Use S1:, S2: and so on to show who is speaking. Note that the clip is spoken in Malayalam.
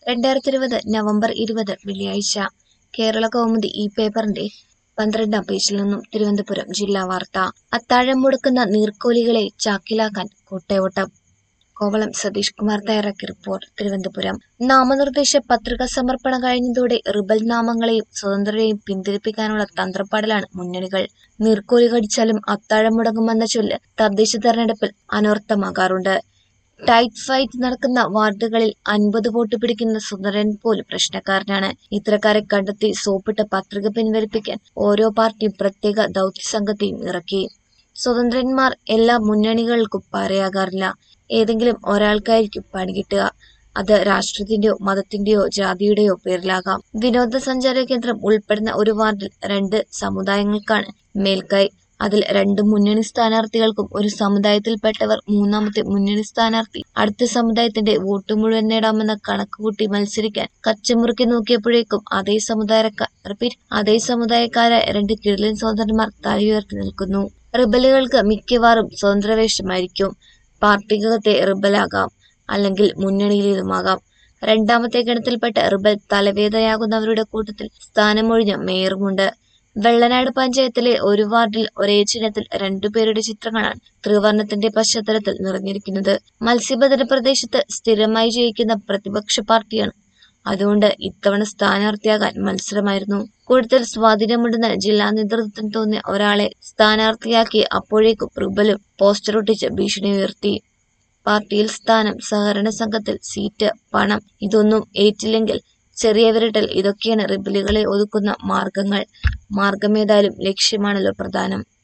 S1: രണ്ടായിരത്തി ഇരുപത് നവംബർ ഇരുപത് വെള്ളിയാഴ്ച കേരള കൗമുദി ഈ പേപ്പറിന്റെ പന്ത്രണ്ടാം പേജിൽ നിന്നും തിരുവനന്തപുരം ജില്ലാ വാർത്ത അത്താഴം മുടക്കുന്ന നീർക്കോലികളെ ചാക്കിലാക്കാൻ കൂട്ടയോട്ടം കോവളം സതീഷ് കുമാർ തയ്യാറാക്കിയ റിപ്പോർട്ട് തിരുവനന്തപുരം നാമനിർദ്ദേശ പത്രിക സമർപ്പണം കഴിഞ്ഞതോടെ റിബൽ നാമങ്ങളെയും സ്വതന്ത്രരെയും പിന്തിരിപ്പിക്കാനുള്ള തന്ത്രപ്പാടിലാണ് മുന്നണികൾ നീർക്കോലി കടിച്ചാലും അത്താഴം മുടങ്ങുമെന്ന ചൊല്ല് തദ്ദേശ തെരഞ്ഞെടുപ്പിൽ അനർത്ഥമാകാറുണ്ട് ടൈറ്റ് ഫൈറ്റ് നടക്കുന്ന വാർഡുകളിൽ അൻപത് വോട്ട് പിടിക്കുന്ന സുന്ദരൻ പോലും പ്രശ്നക്കാരനാണ് ഇത്തരക്കാരെ കണ്ടെത്തി സോപ്പിട്ട് പത്രിക പിൻവലിപ്പിക്കാൻ ഓരോ പാർട്ടിയും പ്രത്യേക ദൗത്യസംഘത്തെയും ഇറക്കി സ്വതന്ത്രന്മാർ എല്ലാ മുന്നണികൾക്കും പാരയാകാറില്ല ഏതെങ്കിലും ഒരാൾക്കായിരിക്കും പണി കിട്ടുക അത് രാഷ്ട്രത്തിന്റെയോ മതത്തിന്റെയോ ജാതിയുടെയോ പേരിലാകാം വിനോദസഞ്ചാര കേന്ദ്രം ഉൾപ്പെടുന്ന ഒരു വാർഡിൽ രണ്ട് സമുദായങ്ങൾക്കാണ് മേൽക്കൈ അതിൽ രണ്ട് മുന്നണി സ്ഥാനാർത്ഥികൾക്കും ഒരു സമുദായത്തിൽപ്പെട്ടവർ മൂന്നാമത്തെ മുന്നണി സ്ഥാനാർത്ഥി അടുത്ത സമുദായത്തിന്റെ വോട്ട് മുഴുവൻ നേടാമെന്ന കണക്കുകൂട്ടി മത്സരിക്കാൻ കച്ചമുറുക്കി നോക്കിയപ്പോഴേക്കും അതേ സമുദായക്കാർ റിപ്പീറ്റ് അതേ സമുദായക്കാരായ രണ്ട് കിഴലൻ സ്വതന്ത്രന്മാർ തലയുയർത്തി നിൽക്കുന്നു റിബലുകൾക്ക് മിക്കവാറും സ്വതന്ത്രവേഷമായിരിക്കും പാർട്ടികത്തെ റിബലാകാം അല്ലെങ്കിൽ മുന്നണിയിലേതുമാകാം രണ്ടാമത്തെ ഗണത്തിൽപ്പെട്ട റിബൽ തലവേദനയാകുന്നവരുടെ കൂട്ടത്തിൽ സ്ഥാനമൊഴിഞ്ഞ മേയറുമുണ്ട് വെള്ളനാട് പഞ്ചായത്തിലെ ഒരു വാർഡിൽ ഒരേ ചിഹ്നത്തിൽ രണ്ടുപേരുടെ ചിത്രങ്ങളാണ് ത്രിവർണത്തിന്റെ പശ്ചാത്തലത്തിൽ നിറഞ്ഞിരിക്കുന്നത് മത്സ്യബന്ധന പ്രദേശത്ത് സ്ഥിരമായി ജയിക്കുന്ന പ്രതിപക്ഷ പാർട്ടിയാണ് അതുകൊണ്ട് ഇത്തവണ സ്ഥാനാർത്ഥിയാകാൻ മത്സരമായിരുന്നു കൂടുതൽ സ്വാധീനമുണ്ടെന്ന് ജില്ലാ നേതൃത്വത്തിന് തോന്നിയ ഒരാളെ സ്ഥാനാർത്ഥിയാക്കി അപ്പോഴേക്കും റിബലും പോസ്റ്റർ ഒട്ടിച്ച് ഭീഷണി ഉയർത്തി പാർട്ടിയിൽ സ്ഥാനം സഹകരണ സംഘത്തിൽ സീറ്റ് പണം ഇതൊന്നും ഏറ്റില്ലെങ്കിൽ ചെറിയ വിരട്ടൽ ഇതൊക്കെയാണ് റിബലുകളെ ഒതുക്കുന്ന മാർഗങ്ങൾ മാർഗമേതായാലും ലക്ഷ്യമാണല്ലോ പ്രധാനം